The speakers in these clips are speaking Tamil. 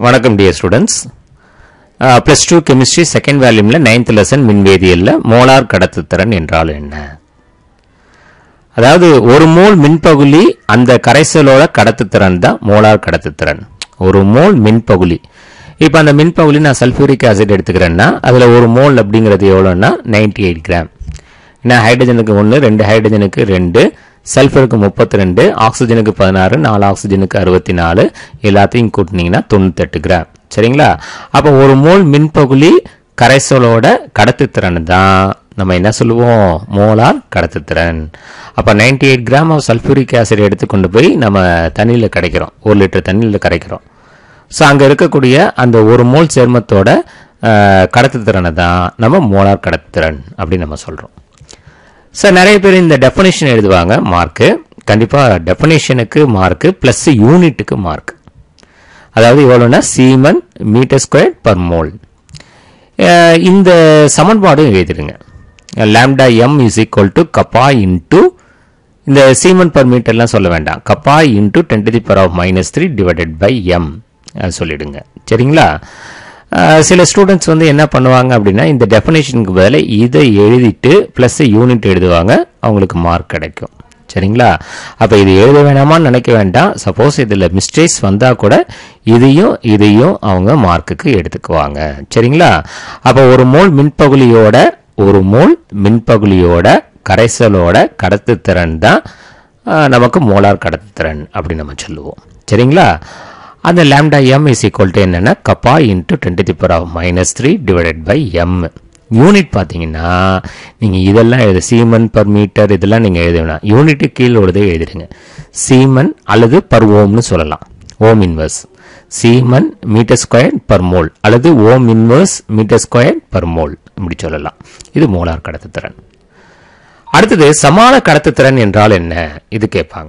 வணக்கம் dear students plus two chemistry second வேல்யூமில் நைன்த் லெசன் மின்வேதியியல்ல மோலார் கடத்துத்திறன் என்றால் என்ன அதாவது ஒரு மோல் மின்பகுளி அந்த கரைசலோட கடத்துத்திறன் தான் மோலார் கடத்துத்திறன் ஒரு மோல் மின்பகுளி இப்போ அந்த மின்பகுளி நான் சல்ஃபியூரிக் ஆசிட் எடுத்துக்கிறேன்னா அதில் ஒரு மோல் அப்படிங்கிறது எவ்வளோன்னா நைன்டி எயிட் கிராம் ஏன்னா ஹைட்ரஜனுக்கு ஒன்று ரெண்டு ஹைட்ரஜனுக்கு ரெண்டு சல்ஃபருக்கு முப்பத்தி ரெண்டு ஆக்சிஜனுக்கு பதினாறு நாலு ஆக்சிஜனுக்கு அறுபத்தி நாலு எல்லாத்தையும் கூட்டினீங்கன்னா தொண்ணூத்தெட்டு கிராம் சரிங்களா அப்போ ஒரு மோல் மின்பகுளி கரைசலோட கடத்துத்திறன் தான் நம்ம என்ன சொல்லுவோம் மோலார் கடத்துத்திறன் அப்போ ninety eight gram of sulphuric acid எடுத்து கொண்டு போய் நம்ம தண்ணியில் கரைக்கிறோம் ஒரு லிட்டர் தண்ணியில் கரைக்கிறோம் ஸோ அங்கே இருக்கக்கூடிய அந்த ஒரு மோல் சேர்மத்தோட அஹ், கடத்துத்திறனை தான் நம்ம மோலார் கடத்துத்திறன் அப்படின்னு நம்ம சொல்கிறோம் சார் நிறைய பேர் இந்த டெஃபனிஷன் எழுதுவாங்க மார்க்கு கண்டிப்பாக டெஃபனிஷனுக்கு மார்க்கு ப்ளஸ் யூனிட்டுக்கு மார்க் அதாவது எவ்வளோன்னா siemens metre square per mole இந்த சமன்பாடும் எழுதிடுங்க lambda M is equal to kappa into இந்த சீமன் பர் மீட்டர்லாம் சொல்ல வேண்டாம் kappa into ten to the power of minus three divided by M சொல்லிடுங்க சரிங்களா அஹ், சில ஸ்டூடெண்ட்ஸ் வந்து என்ன பண்ணுவாங்க அப்படின்னா இந்த டெஃபினேஷனுக்கு பதிலாக இதை எழுதிட்டு ப்ளஸ் யூனிட் எழுதுவாங்க அவங்களுக்கு மார்க் கிடைக்கும் சரிங்களா அப்போ இது எழுத வேணாமான்னு நினைக்க வேண்டாம் சப்போஸ் இதில் மிஸ்டேக்ஸ் வந்தால் கூட இதையும் இதையும் அவங்க மார்க்குக்கு எடுத்துக்குவாங்க சரிங்களா அப்போ ஒரு மோல் மின்பகுளியோட ஒரு மோல் மின்பகுளியோட கரைசலோட கடத்துத்திறன் தான் ஆஹ், நமக்கு மோலார் கடத்துத்திறன் அப்படின்னு நம்ம சொல்லுவோம் சரிங்களா அந்த lambda M is equal to என்னன்னா kappa into twenty the power of minus three divided by M unit பார்த்தீங்கன்னா நீங்கள் இதெல்லாம் எழுது சீமன் பர் மீட்டர் இதெல்லாம் நீங்கள் எழுத வேணாம் யூனிட்டு கீழே உள்ளதை எழுதிடுங்க சீமன் அல்லது பர் ஓம்னு சொல்லலாம் ohm inverse siemens metre square per mole அல்லது ohm inverse metre square per mole இப்படி சொல்லலாம் இது மோலார் கடத்துத்திறன் அடுத்தது சமான கடத்துத்திறன் என்றால் என்ன இது கேட்பாங்க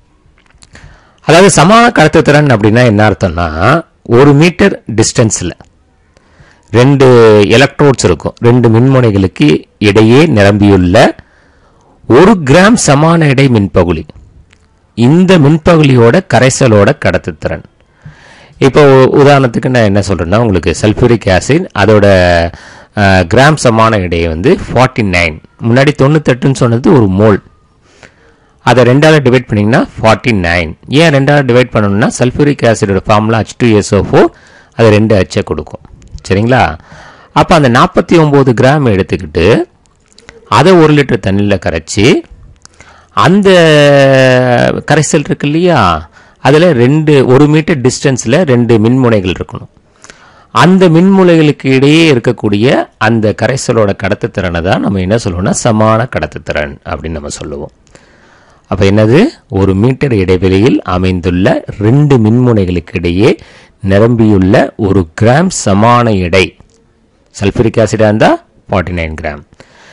அதாவது சமான கடத்துத்திறன் அப்படின்னா என்ன அர்த்தம்னா ஒரு மீட்டர் டிஸ்டன்ஸில் ரெண்டு எலக்ட்ரோட்ஸ் இருக்கும் ரெண்டு மின்முனைகளுக்கு இடையே நிரம்பியுள்ள ஒரு கிராம் சமான எடை மின்பகுளி இந்த மின்பகுளியோட கரைசலோட கடத்துத்திறன் இப்போ உ- உதாரணத்துக்கு நான் என்ன சொல்றேன்னா உங்களுக்கு சல்ஃபூரிக் ஆசிட் அதோட அஹ், கிராம் சமான எடை வந்து ஃபார்ட்டி நைன் முன்னாடி தொண்ணூத்தெட்டுன்னு சொன்னது ஒரு மோல் அதை ரெண்டாவது டிவைட் பண்ணீங்கன்னா ஃபார்ட்டி நைன் ஏன் ரெண்டாவது டிவைட் பண்ணணும்னா சல்ஃபூரிக் ஆசிடோட formula H two S O four அது ரெண்டு அச்சை கொடுக்கும் சரிங்களா அப்போ அந்த நாற்பத்தி ஒம்பது கிராம் எடுத்துக்கிட்டு அதை ஒரு லிட்டர் தண்ணியில் கரைச்சி அந்த கரைசல் இருக்கு இல்லையா அதில் ரெண்டு ஒரு மீட்டர் டிஸ்டன்ஸில் ரெண்டு மின்முனைகள் இருக்கணும் அந்த மின்முனைகளுக்கு இடையே இருக்கக்கூடிய அந்த கரைசலோட கடத்துத்திறனை தான் நம்ம என்ன சொல்லுவோம்னா சமான கடத்துத்திறன் அப்படின்னு நம்ம சொல்லுவோம் அப்ப என்னது ஒரு மீட்டர் இடைவெளியில் அமைந்துள்ள ரெண்டு மின்முனைகளுக்கு இடையே நிரம்பியுள்ள ஒரு கிராம் சமான எடை சல்ஃபூரிக் ஆசிடா இருந்தா ஃபார்ட்டி நைன் கிராம்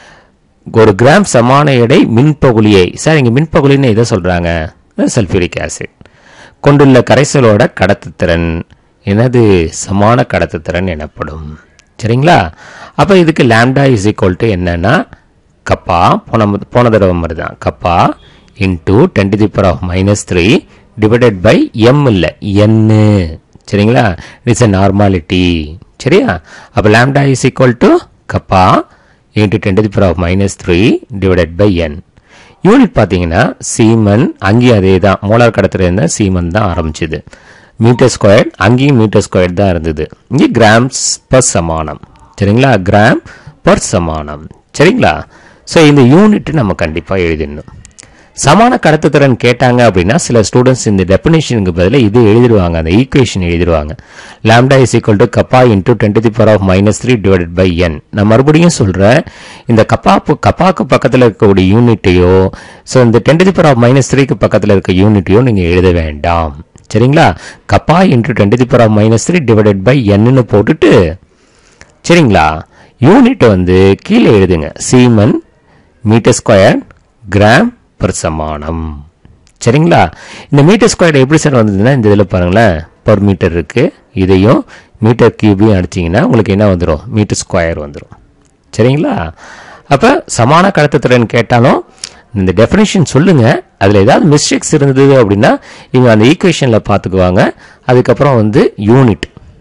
ஒரு கிராம் சமான எடை மின்பகுளியை சார் இங்க மின்பகுளின்னு எதை சொல்றாங்க சல்ஃபூரிக் ஆசிட் கொண்டுள்ள கரைசலோட கடத்துத்திறன் எனது சமான கடத்துத்திறன் எனப்படும் சரிங்களா அப்ப இதுக்கு லாம்டா இஸ் ஈக்குவல் டு என்னன்னா கப்பா போன மு- போன தடவை மாதிரி தான் kappa into ten to the power of minus three divided by M இல்லை என்னு சரிங்களா இட்ஸ் எ நார்மாலிட்டி சரியா அப்போ lambda is equal to kappa into ten to the power of minus three divided by N unit பார்த்தீங்கன்னா சீமன் அங்கேயும் அதே தான் மோலார் கடத்துல இருந்த சீமன் தான் ஆரம்பிச்சது மீட்டர் ஸ்கொயர் அங்கேயும் மீட்டர் ஸ்கொயர் தான் இருந்தது இங்கே கிராம்ஸ் பர் சமானம் சரிங்களா கிராம் பர் சமானம் சரிங்களா ஸோ இந்த யூனிட் நம்ம கண்டிப்பாக எழுதிடணும் சமான கடத்துத்திறன் கேட்டாங்க அப்படின்னா சில ஸ்டூடெண்ட்ஸ் இந்த டெபினேஷனுக்கு பதிலா இது எழுதிடுவாங்க அந்த ஈக்குவேஷன் எழுதிடுவாங்க lambda is equal to kappa into twenty the power of minus three divided by N நான் மறுபடியும் சொல்றேன் இந்த கப்பாப்பு கப்பாக்கு பக்கத்தில் இருக்கக்கூடிய யூனிட்டையோ ஸோ இந்த ten the power of minus த்ரீக்கு பக்கத்தில் இருக்க யூனிட்டையோ நீங்க எழுத வேண்டாம் சரிங்களா kappa into twenty the power of minus three divided by என்னன்னு போட்டுட்டு சரிங்களா யூனிட் வந்து கீழே எழுதுங்க siemens metre square gram per சமானம் சரிங்களா இந்த மீட்டர் ஸ்கொயர் எப்படி சார் வந்ததுன்னா இந்த இதில் பாருங்களேன் பர் மீட்டர் இருக்கு இதையும் மீட்டர் கியூபையும் அடிச்சிங்கன்னா உங்களுக்கு என்ன வந்துடும் மீட்டர் ஸ்கொயர் வந்துடும் சரிங்களா அப்போ சமான கடத்துத்திறன் கேட்டாலும் இந்த டெஃபினேஷன் சொல்லுங்க அதில் ஏதாவது மிஸ்டேக்ஸ் இருந்தது அப்படின்னா இவங்க அந்த ஈக்குவேஷனில் பார்த்துக்குவாங்க அதுக்கப்புறம் வந்து யூனிட்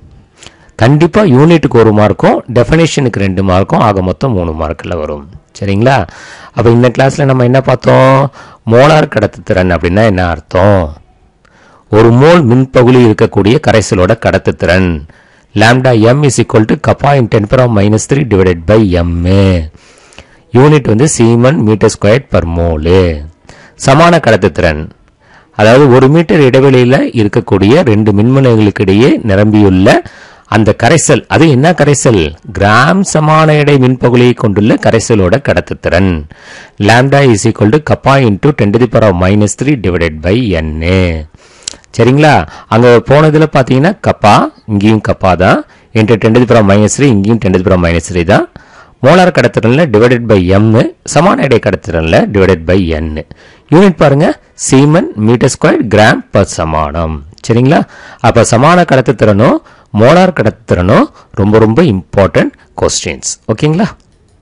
கண்டிப்பா யூனிட்டுக்கு ஒரு மார்க்கும் டெஃபினேஷனுக்கு ரெண்டு மார்க்கும் ஆக மொத்தம் மூணு மார்க்கில் வரும் சரிங்களா அப்போ இந்த கிளாஸ்ல நம்ம என்ன பார்த்தோம் மோலார் கடத்துத்திறன் அப்படின்னா என்ன அர்த்தம் ஒரு மோல் மின்பகுளி இருக்கக்கூடிய கரைசலோட கடத்துத்திறன் lambda M is equal to kappa in ten power minus three divided by M unit வந்து siemens metre square per mole சமான கடத்துத்திறன் அதாவது ஒரு மீட்டர் இடைவெளியில இருக்கக்கூடிய ரெண்டு மின்முனைகளுக்கு இடையே நிரம்பியுள்ள அந்த கரைசல் அது என்ன கரைசல் கிராம் சமான எடை மின்பகுளியை கொண்டுள்ள கரைசலோட கடத்துத்திறன் lambda is equal to kappa into ten to the power minus three divided by N சரிங்களா அங்க போனதுல பாத்தீங்கன்னா கப்பா இங்கேயும் கப்பா தான் into ten to power minus three இங்கேயும் ten to power minus three தான் மோலார் கடத்துறதுல டிவைடட் பை எம் சமான எடை கடத்துறதுல டிவைடட் பை என் யூனிட் பாருங்க siemens metre square gram per சமானம் சரிங்களா அப்ப சமான கடத்துத்திறனும் மோலார் கடத்துத்திறனும் ரொம்ப ரொம்ப இம்பார்ட்டன்ட் கொஸ்டின்ஸ் ஓகேங்களா